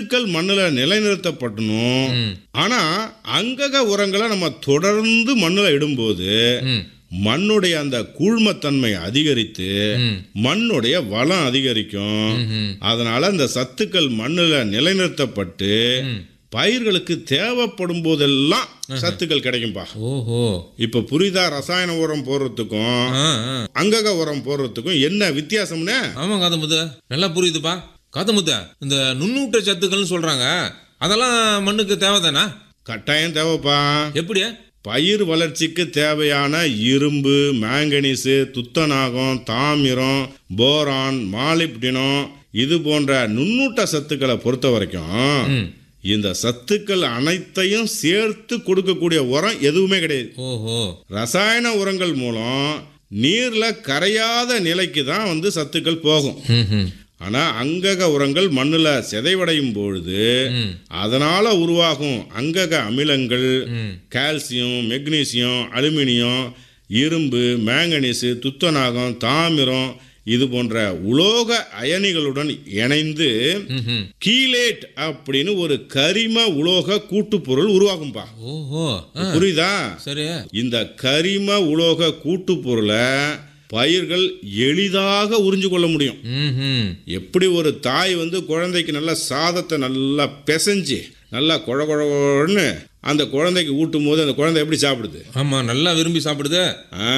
சத்துக்கள் மண்ணுல நிலைநிறுத்தப்படணும் ம் ஆனா அங்கக உரங்களை நம்ம தொடர்ந்து மண்ணுல இடும்போது ம் மண்ணுடைய அந்த கூழ்மத்தன்மை அதிகரித்து ம் மண்ணுடைய வளம் அதிகரிக்கும் ம் அதனால அந்த சத்துக்கள் மண்ணுல நிலைநிறுத்தப்பட்டு ம் பயிர்களுக்கு தேவைப்படும் போதெல்லாம் சத்துக்கள் கிடைக்கும்பா ஓஹோ இப்ப புரிதா ரசாயன உரம் போடுறதுக்கும் ஆ ஆ அங்கக உரம் போடுறதுக்கும் என்ன வித்தியாசம்னு ஆமாம் காத்தமுத்து நல்லா புரியுதுப்பா காத்தமுத்து இந்த நுண்ணூட்ட சத்துக்கள்னு சொல்றாங்க அதெல்லாம் மண்ணுக்கு தேவைதானா கட்டாயம் தேவைப்பா எப்படி பயிர் வளர்ச்சிக்கு தேவையான இரும்பு மேங்கனீசு துத்தநாகம் தாமிரம் போரான் மாலிப்டினம் இது போன்ற நுண்ணூட்ட சத்துக்களை பொறுத்த வரைக்கும் ம் இந்த சத்துக்கள் அனைத்தையும் சேர்த்து கொடுக்கக்கூடிய உரம் எதுவுமே கிடையாது ஓஹோ ரசாயன உரங்கள் மூலம் நீர்ல கரையாத நிலைக்கு தான் வந்து சத்துக்கள் போகும் ம் ம் ஆனா அங்கக உரங்கள் மண்ணுல சிதைவடையும் பொழுது ம் அதனால உருவாகும் அங்கக அமிலங்கள் ம் கால்சியம் மெக்னீசியம் அலுமினியம் இரும்பு மேங்கனீசு துத்தநாகம் தாமிரம் இது போன்ற உலோக அயனிகளுடன் இணைந்து ம் ம் கீலேட் அப்படின்னு ஒரு கரிம உலோக கூட்டுப்பொருள் உருவாகும்பா ஓஹோ ஆ புரியுதா சரி இந்த கரிம உலோக கூட்டுப்பொருளை பயிர்கள் எளிதாக உறிஞ்சு கொள்ள முடியும் ம் ம் எப்படி ஒரு தாய் வந்து குழந்தைக்கு நல்லா சாதத்தை நல்லா பிசைஞ்சு நல்லா குழ குழன்னு அந்த குழந்தைக்கு ஊட்டும் போது அந்த குழந்தை எப்படி சாப்பிடுது ஆமாம் நல்லா விரும்பி சாப்பிடுது ஆ,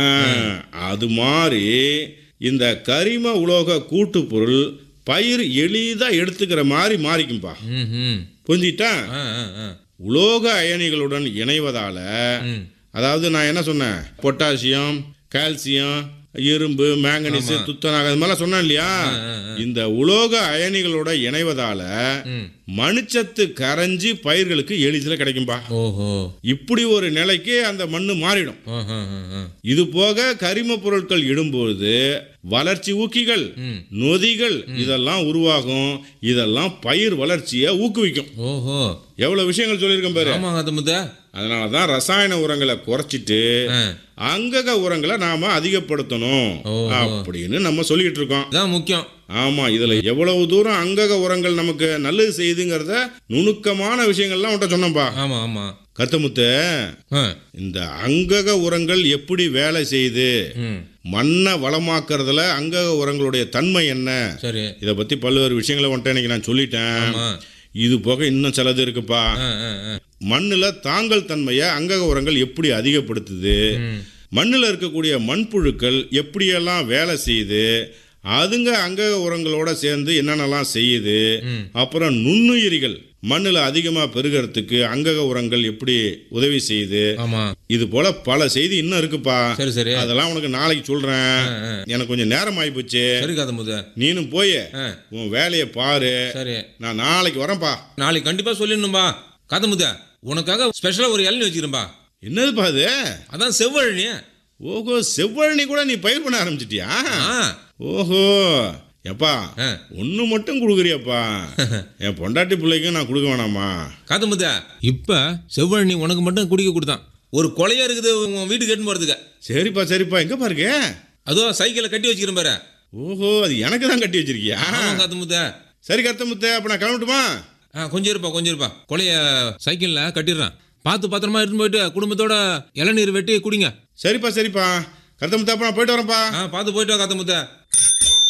அது மாதிரி இந்த கரிம உலோக கூட்டுப்பொருள் பயிர் எளிதாக எடுத்துக்கிற மாதிரி மாறிக்கும்பா ம் ம் புரிஞ்சிட்டா ஆ ஆ ஆ உலோக அயனிகளுடன் இணைவதால ம் அதாவது நான் என்ன சொன்னேன் பொட்டாசியம் கால்சியம் இரும்பு மேங்கனீசு துத்தநாகம் இது மாதிரிலாம் சொன்னேன் இல்லையா இந்த உலோக அயனிகளோட இணைவதால ம் மணிச்சத்து கரைஞ்சி பயிர்களுக்கு எளிதில் கிடைக்கும்பா ஓஹோ இப்படி ஒரு நிலைக்கு அந்த மண்ணு மாறிடும் ஆஹா ஆ இது போக கரிம பொருட்கள் இடும்போது வளர்ச்சி ஊக்கிகள் ம் நொதிகள் இதெல்லாம் உருவாகும் இதெல்லாம் பயிர் வளர்ச்சியை ஊக்குவிக்கும் ஓஹோ எவ்வளவு விஷயங்கள் சொல்லியிருக்கேன் பாரு ஆமாம் காத்தமுத்து அதனால தான் ரசாயன உரங்களை குறைச்சிட்டு ஆ அங்கக உரங்களை நாம அதிகப்படுத்தணும் ஓஹோ. அப்படின்னு நம்ம சொல்லிட்டு இருக்கோம் இதான் முக்கியம் ஆமா இதுல எவ்வளவு தூரம் அங்கக உரங்கள் நமக்கு நல்லது செய்யுதுங்கிறத நுணுக்கமான விஷயங்கள்லாம் உன்ட்ட சொன்னப்பா ஆமாம் ஆமாம் கத்தமுத்து ஆ இந்த அங்கக உரங்கள் எப்படி வேலை செய்யுது ம் மண்ணை வளமாக்குறதுல அங்கக உரங்களுடைய தன்மை என்ன சரி இதை பத்தி பல்வேறு விஷயங்களை வந்துட்டு இன்னைக்கு நான் சொல்லிட்டேன் ஆமாம் இது போக இன்னும் சிலது இருக்குப்பா ஆ ஆ ஆ மண்ணுல தாங்கல் தன்மையை அங்கக உரங்கள் எப்படி அதிகப்படுத்துது ம் மண்ணில் இருக்கக்கூடிய மண்புழுக்கள் எப்படியெல்லாம் வேலை செய்யுது அதுங்க அங்கக உரங்களோட சேர்ந்து என்னென்னலாம் செய்யுது ம். அப்புறம் நுண்ணுயிரிகள் மண்ணில் அதிகமாக பெருகிறதுக்கு அங்கக உரங்கள் எப்படி உதவி செய்யுது ஆமாம் இது போல பல செய்தி இன்னும் இருக்குப்பா சரி சரி அதெல்லாம் உனக்கு நாளைக்கு சொல்றேன் ஆ, ஆ. எனக்கு கொஞ்சம் நேரம் ஆயிப்போச்சு சரி காத்தமுத்து நீனும் போய் ஆ உன் வேலையை பாரு சரி நான் நாளைக்கு வரேன்ப்பா நாளைக்கு கண்டிப்பாக சொல்லிடணும்பா காத்தமுத்து உனக்காக ஸ்பெஷலாக ஒரு இளநி வச்சுக்கிறேன்பா என்னதுப்பா அது அதான் செவ்வழனி ஓஹோ செவ்வழனி கூட நீ பயிர் பண்ண ஆரம்பிச்சிட்டியா ஆ ஓஹோ எப்பா ஆ ஒன்று மட்டும் கொடுக்குறியப்பா என் பொண்டாட்டி பிள்ளைக்கும் நான் கொடுக்க வேணாமா காத்தமுத்த இப்போ செவ்வழனி உனக்கு மட்டும் குடிக்க கொடுத்தான் ஒரு கொலையா இருக்குது உன் வீட்டுக்கு எட்டுன்னு போகிறதுக்கு சரிப்பா சரிப்பா எங்க பாருங்க அதோ சைக்கிளை கட்டி வச்சுக்கிறேன் பாரு ஓஹோ அது எனக்கு தான் கட்டி வச்சிருக்கியா ஆமாம் காத்தமுத்த சரி கருத்தமுத்த அப்ப நான் கிளம்பட்டுமா ஆ கொஞ்சம் இருப்பா கொஞ்சம் இருப்பா கொலைய சைக்கிளில் கட்டிடுறேன் பார்த்து பத்திரமா எடுத்துன்னு போயிட்டு குடும்பத்தோட இளநீர் வெட்டி குடிங்க சரிப்பா சரிப்பா கருத்தமுத்த அப்ப நான் போயிட்டு வரேன்ப்பா ஆ பார்த்து போயிட்டு வா காத்தமுத்த